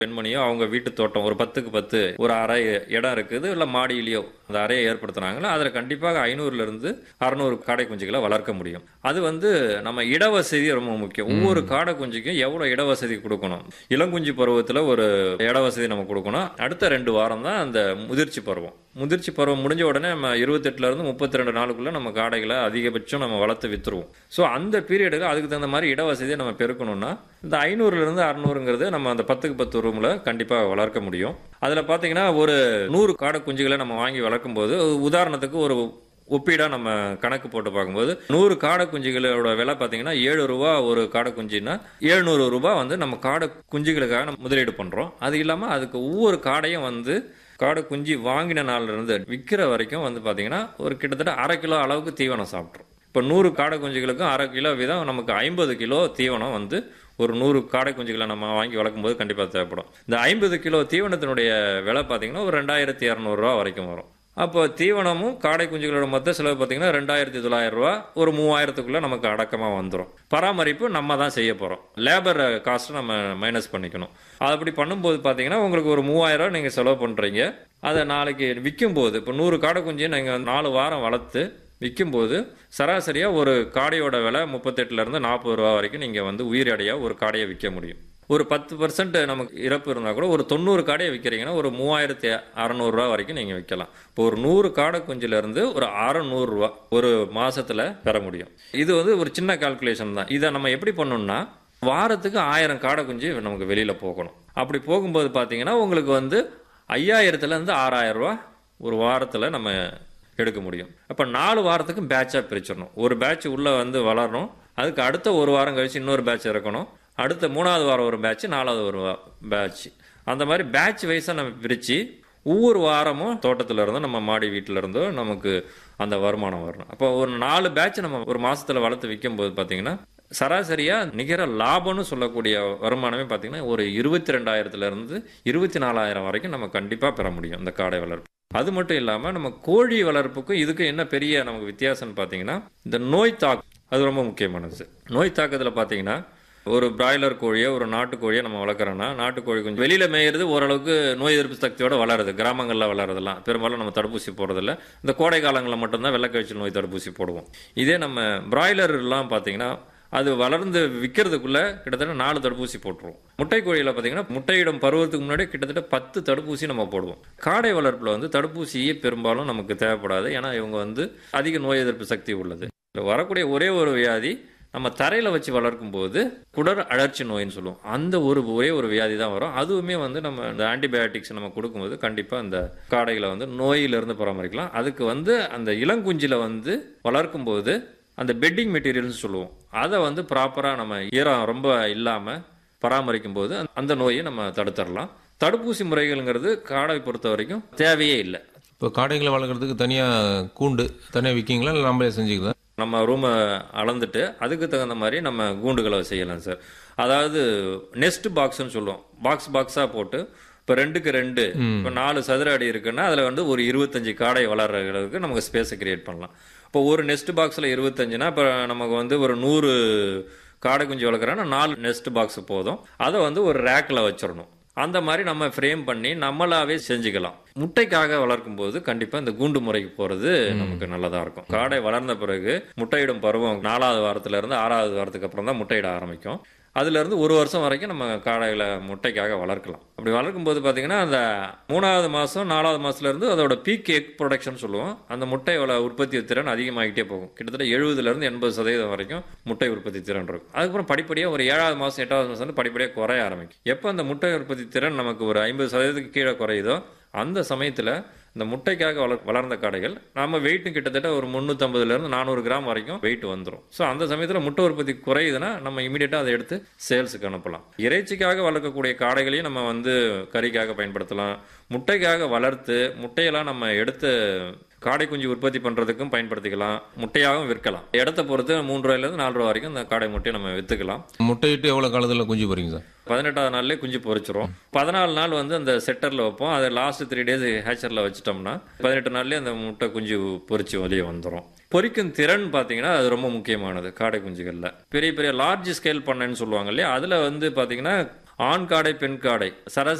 பெண்மணியோ அவங்க வீட்டு தோட்டம் ஒரு பத்துக்கு பத்து ஒரு அறை இடம் இருக்குது இல்லை மாடியிலையோ அந்த அறையை ஏற்படுத்துனாங்கன்னா அதில் கண்டிப்பாக ஐநூறுல இருந்து அறநூறு காடை குஞ்சுகளை வளர்க்க முடியும் அது வந்து நம்ம இடவசதி ரொம்ப முக்கியம் ஒவ்வொரு காடை குஞ்சுக்கும் எவ்வளோ இடவசதி கொடுக்கணும் இளங்குஞ்சு பருவத்தில் ஒரு இடவசதி நம்ம கொடுக்கணும் அடுத்த ரெண்டு வாரம் தான் அந்த முதிர்ச்சி பருவம் முதிர்ச்சி பருவம் முடிஞ்ச உடனே நம்ம இருபத்தெட்டுல இருந்து முப்பத்தி ரெண்டு நாளுக்குள்ள நம்ம காடைகளை அதிகபட்சம் நம்ம வளர்த்து வித்துருவோம் ஸோ அந்த பீரியடுக்கு அதுக்கு தகுந்த மாதிரி இடவசதியை நம்ம பெருக்கணும்னா இந்த ஐநூறுல இருந்து அறுநூறுங்கிறது நம்ம அந்த பத்துக்கு பத்து ரூம்ல கண்டிப்பாக வளர்க்க முடியும் அதில் பார்த்தீங்கன்னா ஒரு நூறு காடை குஞ்சுகளை நம்ம வாங்கி வளர்க்கும் போது உதாரணத்துக்கு ஒரு ஒப்பீடா நம்ம கணக்கு போட்டு பார்க்கும்போது நூறு காடை குஞ்சுகளோட விலை பார்த்தீங்கன்னா ஏழு ரூபா ஒரு காடை குஞ்சுன்னா ஏழுநூறு ரூபாய் வந்து நம்ம காடை குஞ்சுகளுக்காக நம்ம முதலீடு பண்ணுறோம் அது இல்லாமல் அதுக்கு ஒவ்வொரு காடையும் வந்து காடை குஞ்சு வாங்கின நாள்ல இருந்து விற்கிற வரைக்கும் வந்து பார்த்தீங்கன்னா ஒரு கிட்டத்தட்ட அரை கிலோ அளவுக்கு தீவனம் சாப்பிட்றோம் இப்போ நூறு காடை குஞ்சுகளுக்கும் அரை கிலோ வீதம் நமக்கு ஐம்பது கிலோ தீவனம் வந்து ஒரு நூறு காடை குஞ்சுகளை நம்ம வாங்கி வளர்க்கும் போது கண்டிப்பாக தேவைப்படும் இந்த ஐம்பது கிலோ தீவனத்தினுடைய விலை பார்த்தீங்கன்னா ஒரு ரெண்டாயிரத்தி இரநூறுவா வரைக்கும் வரும் அப்போ தீவனமும் காடை குஞ்சுகளோட மொத்த செலவு பார்த்தீங்கன்னா ரெண்டாயிரத்தி தொள்ளாயிரம் ரூபா ஒரு மூவாயிரத்துக்குள்ள நமக்கு அடக்கமாக வந்துடும் பராமரிப்பு நம்ம தான் செய்ய போகிறோம் லேபர் காஸ்ட்டை நம்ம மைனஸ் பண்ணிக்கணும் அது அப்படி பண்ணும்போது பார்த்தீங்கன்னா உங்களுக்கு ஒரு மூவாயிரம் ரூபா நீங்கள் செலவு பண்ணுறீங்க அதை நாளைக்கு விற்கும் போது இப்போ நூறு காடை குஞ்சு நீங்கள் நாலு வாரம் வளர்த்து விற்கும்போது சராசரியாக ஒரு காடையோட விலை முப்பத்தெட்டுலேருந்து நாற்பது ரூபா வரைக்கும் நீங்கள் வந்து உயிரடையாக ஒரு காடையை விற்க முடியும் ஒரு பத்து பர்சன்ட் நமக்கு இறப்பு இருந்தால் கூட ஒரு தொண்ணூறு காடையை விற்கிறீங்கன்னா ஒரு மூவாயிரத்தி அறநூறுரூவா வரைக்கும் நீங்கள் விற்கலாம் இப்போ ஒரு நூறு காடை குஞ்சிலேருந்து ஒரு அறநூறுரூவா ஒரு மாசத்துல பெற முடியும் இது வந்து ஒரு சின்ன கால்குலேஷன் தான் இதை நம்ம எப்படி பண்ணணும்னா வாரத்துக்கு ஆயிரம் காடை குஞ்சு நமக்கு வெளியில் போகணும் அப்படி போகும்போது பார்த்தீங்கன்னா உங்களுக்கு வந்து ஐயாயிரத்துலேருந்து ஆறாயிரம் ரூபா ஒரு வாரத்தில் நம்ம எடுக்க முடியும் அப்போ நாலு வாரத்துக்கு பேட்சாக பிரிச்சிடணும் ஒரு பேட்ச் உள்ளே வந்து வளரணும் அதுக்கு அடுத்த ஒரு வாரம் கழிச்சு இன்னொரு பேட்ச் இறக்கணும் அடுத்த மூணாவது வாரம் ஒரு பேட்ச் நாலாவது ஒரு பேட்ச் அந்த மாதிரி பேட்ச் வைஸாக நம்ம பிரித்து ஒவ்வொரு வாரமும் தோட்டத்தில் இருந்தோ நம்ம மாடி வீட்டில் இருந்தோ நமக்கு அந்த வருமானம் வரணும் அப்போ ஒரு நாலு பேட்ச் நம்ம ஒரு மாசத்துல வளர்த்து விற்கும் போது பார்த்தீங்கன்னா சராசரியாக நிகர லாபம்னு சொல்லக்கூடிய வருமானமே பார்த்தீங்கன்னா ஒரு இருபத்தி ரெண்டாயிரத்துல இருந்து இருபத்தி நாலாயிரம் வரைக்கும் நம்ம கண்டிப்பாக பெற முடியும் இந்த காடை வளர்ப்பு அது மட்டும் இல்லாமல் நம்ம கோழி வளர்ப்புக்கும் இதுக்கும் என்ன பெரிய நமக்கு வித்தியாசம்னு பார்த்தீங்கன்னா இந்த நோய் தாக்கு அது ரொம்ப முக்கியமானது நோய் தாக்கத்தில் பார்த்தீங்கன்னா ஒரு பிராய்லர் கோழியை ஒரு நாட்டுக்கோழியை நம்ம வளர்க்குறோன்னா நாட்டுக்கோழி கொஞ்சம் வெளியில் மேயிறது ஓரளவுக்கு நோய் எதிர்ப்பு சக்தியோட வளருது கிராமங்களில் வளருதெல்லாம் பெரும்பாலும் நம்ம தடுப்பூசி போடுறதில்ல இந்த கோடை காலங்களில் மட்டும்தான் வெள்ளக்கழிச்சல் நோய் தடுப்பூசி போடுவோம் இதே நம்ம பிராய்லர்லாம் பார்த்தீங்கன்னா அது வளர்ந்து விற்கிறதுக்குள்ள கிட்டத்தட்ட நாலு தடுப்பூசி போட்டுருவோம் முட்டை கோழியில் பார்த்தீங்கன்னா முட்டையிடம் பருவத்துக்கு முன்னாடி கிட்டத்தட்ட பத்து தடுப்பூசி நம்ம போடுவோம் காடை வளர்ப்பில் வந்து தடுப்பூசியே பெரும்பாலும் நமக்கு தேவைப்படாது ஏன்னா இவங்க வந்து அதிக நோய் எதிர்ப்பு சக்தி உள்ளது வரக்கூடிய ஒரே ஒரு வியாதி நம்ம தரையில் வச்சு வளர்க்கும் போது குடர் அழற்சி நோயின்னு சொல்லுவோம் அந்த ஒரு ஒரே ஒரு வியாதி தான் வரும் அதுவுமே வந்து நம்ம இந்த ஆன்டிபயோட்டிக்ஸ் நம்ம கொடுக்கும்போது கண்டிப்பாக அந்த காடைகளை வந்து நோயிலிருந்து பராமரிக்கலாம் அதுக்கு வந்து அந்த இளங்குஞ்சில வந்து வளர்க்கும் போது அந்த பெட்டிங் மெட்டீரியல்னு சொல்லுவோம் அதை வந்து ப்ராப்பராக நம்ம ஈரம் ரொம்ப இல்லாமல் பராமரிக்கும் போது அந்த நோயை நம்ம தடுத்துடலாம் தடுப்பூசி முறைகள்ங்கிறது காடை பொறுத்த வரைக்கும் தேவையே இல்லை இப்போ காடைகளை வளர்க்குறதுக்கு தனியாக கூண்டு தனியாக விற்கிங்களா இல்லை நம்மளே செஞ்சுக்கலாம் நம்ம ரூமை அளந்துட்டு அதுக்கு தகுந்த மாதிரி நம்ம கூண்டுகளை செய்யலாம் சார் அதாவது நெஸ்ட் பாக்ஸ்னு சொல்லுவோம் பாக்ஸ் பாக்ஸாக போட்டு இப்போ ரெண்டுக்கு ரெண்டு இப்போ நாலு சதுர அடி இருக்குன்னா அதில் வந்து ஒரு இருபத்தஞ்சு காடை வளர்றதுக்கு நமக்கு ஸ்பேஸை கிரியேட் பண்ணலாம் இப்போ ஒரு நெஸ்ட் பாக்ஸில் இருபத்தஞ்சுனா இப்போ நமக்கு வந்து ஒரு நூறு காடை குஞ்சு வளர்க்குறோன்னா நாலு நெஸ்ட் பாக்ஸ் போதும் அதை வந்து ஒரு ரேக்கில் வச்சிடணும் அந்த மாதிரி நம்ம ஃப்ரேம் பண்ணி நம்மளாவே செஞ்சுக்கலாம் முட்டைக்காக வளர்க்கும் போது கண்டிப்பா இந்த கூண்டு முறைக்கு போறது நமக்கு நல்லதா இருக்கும் காடை வளர்ந்த பிறகு முட்டையிடும் பருவம் நாலாவது வாரத்துல இருந்து ஆறாவது வாரத்துக்கு அப்புறம் தான் முட்டையிட ஆரம்பிக்கும் அதுல இருந்து ஒரு வருஷம் வரைக்கும் நம்ம காடைகளை முட்டைக்காக வளர்க்கலாம் அப்படி வளர்க்கும் போது பாத்தீங்கன்னா அந்த மூணாவது மாசம் நாலாவது மாசத்துல இருந்து அதோட பீக் எக் ப்ரொடக்ஷன் சொல்லுவோம் அந்த முட்டையோட உற்பத்தி திறன் அதிகமாகிட்டே போகும் கிட்டத்தட்ட எழுபதுல இருந்து எண்பது சதவீதம் வரைக்கும் முட்டை உற்பத்தி திறன் இருக்கும் அதுக்கப்புறம் படிப்படியாக ஒரு ஏழாவது மாசம் எட்டாவது மாசம் வந்து படிப்படியாக குறைய ஆரம்பிக்கும் எப்போ அந்த முட்டை உற்பத்தி திறன் நமக்கு ஒரு ஐம்பது சதவீதத்துக்கு கீழே குறையுதோ அந்த சமயத்தில் இந்த முட்டைக்காக வளர் வளர்ந்த காடைகள் நம்ம வெயிட்டும் கிட்டத்தட்ட ஒரு முந்நூற்றம்பதுலேருந்து நானூறு கிராம் வரைக்கும் வெயிட் வந்துடும் ஸோ அந்த சமயத்தில் முட்டை உற்பத்தி குறையுதுன்னா நம்ம இமீடியட்டாக அதை எடுத்து சேல்ஸுக்கு அனுப்பலாம் இறைச்சிக்காக வளர்க்கக்கூடிய காடைகளையும் நம்ம வந்து கறிக்காக பயன்படுத்தலாம் முட்டைக்காக வளர்த்து முட்டையெல்லாம் நம்ம எடுத்து காடை குஞ்சு உற்பத்தி பண்ணுறதுக்கும் பயன்படுத்திக்கலாம் முட்டையாகவும் விற்கலாம் இடத்த பொறுத்து மூன்று ரூபாயிலேருந்து நாலு ரூபா வரைக்கும் இந்த காடை முட்டையை நம்ம விற்றுக்கலாம் முட்டையிட்டு எவ்வளோ காலத்தில் குஞ்சு போகிறீங்க சார் பதினெட்டாவது நாள்லேயே குஞ்சு பொரிச்சிரும் பதினாலு நாள் வந்து அந்த செட்டரில் வைப்போம் அதை லாஸ்ட் த்ரீ டேஸ் ஹேச்சரில் வச்சிட்டோம்னா பதினெட்டு நாள்லேயே அந்த முட்டை குஞ்சு பொரிச்சு வெளியே வந்துடும் பொரிக்கும் திறன் பார்த்தீங்கன்னா அது ரொம்ப முக்கியமானது காடை குஞ்சுகளில் பெரிய பெரிய லார்ஜ் ஸ்கேல் பண்ணைன்னு சொல்லுவாங்க இல்லையா அதில் வந்து பார்த்தீங்கன்னா ஆண் காடை பெண் காடை சராசரி